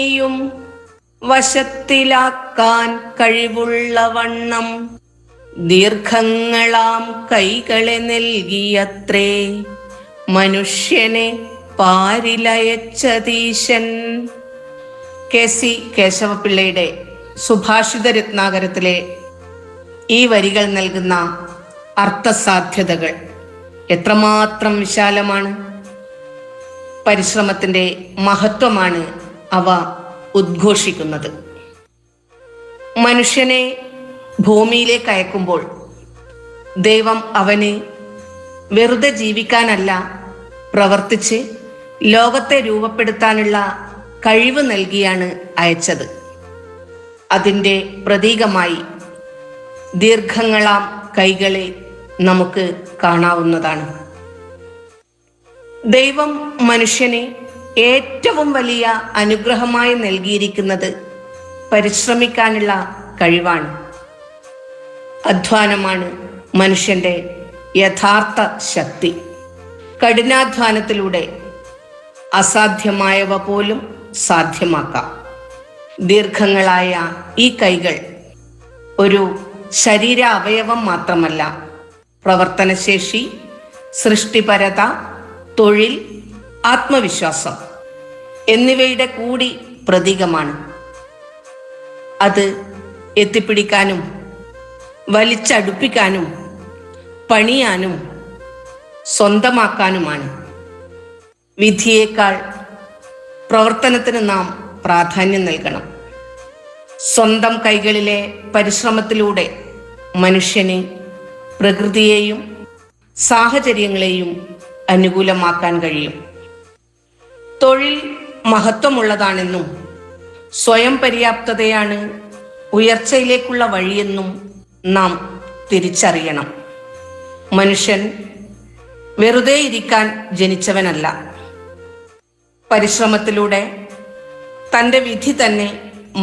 യും വശത്തിലാക്കാൻ കഴിവുള്ള വണ്ണം ദീർഘങ്ങളാം കൈകളെ നൽകിയത്രേ മനുഷ്യനെ പാരിലയച്ചതീശൻ കെ സി കേശവപിള്ളയുടെ സുഭാഷിത രത്നാകരത്തിലെ ഈ വരികൾ നൽകുന്ന അർത്ഥസാധ്യതകൾ എത്രമാത്രം വിശാലമാണ് പരിശ്രമത്തിന്റെ മഹത്വമാണ് അവ ഉദ്ഘോഷിക്കുന്നത് മനുഷ്യനെ ഭൂമിയിലേക്ക് അയക്കുമ്പോൾ ദൈവം അവന് വെറുതെ ജീവിക്കാനല്ല പ്രവർത്തിച്ച് ലോകത്തെ രൂപപ്പെടുത്താനുള്ള കഴിവ് നൽകിയാണ് അയച്ചത് അതിൻ്റെ പ്രതീകമായി ദീർഘങ്ങളാം കൈകളെ നമുക്ക് കാണാവുന്നതാണ് ദൈവം മനുഷ്യന് ഏറ്റവും വലിയ അനുഗ്രഹമായി നൽകിയിരിക്കുന്നത് പരിശ്രമിക്കാനുള്ള കഴിവാണ് അധ്വാനമാണ് മനുഷ്യന്റെ യഥാർത്ഥ ശക്തി കഠിനാധ്വാനത്തിലൂടെ അസാധ്യമായവ പോലും സാധ്യമാക്കാം ദീർഘങ്ങളായ ഈ കൈകൾ ഒരു ശരീര അവയവം മാത്രമല്ല പ്രവർത്തനശേഷി സൃഷ്ടിപരത തൊഴിൽ ആത്മവിശ്വാസം എന്നിവയുടെ കൂടി പ്രതീകമാണ് അത് എത്തിപ്പിടിക്കാനും വലിച്ചടുപ്പിക്കാനും പണിയാനും സ്വന്തമാക്കാനുമാണ് വിധിയേക്കാൾ പ്രവർത്തനത്തിന് നാം പ്രാധാന്യം നൽകണം സ്വന്തം കൈകളിലെ പരിശ്രമത്തിലൂടെ മനുഷ്യന് പ്രകൃതിയെയും സാഹചര്യങ്ങളെയും അനുകൂലമാക്കാൻ കഴിയും തൊഴിൽ മഹത്വമുള്ളതാണെന്നും സ്വയം പര്യാപ്തതയാണ് ഉയർച്ചയിലേക്കുള്ള വഴിയെന്നും നാം തിരിച്ചറിയണം മനുഷ്യൻ വെറുതെ ഇരിക്കാൻ ജനിച്ചവനല്ല പരിശ്രമത്തിലൂടെ തൻ്റെ വിധി തന്നെ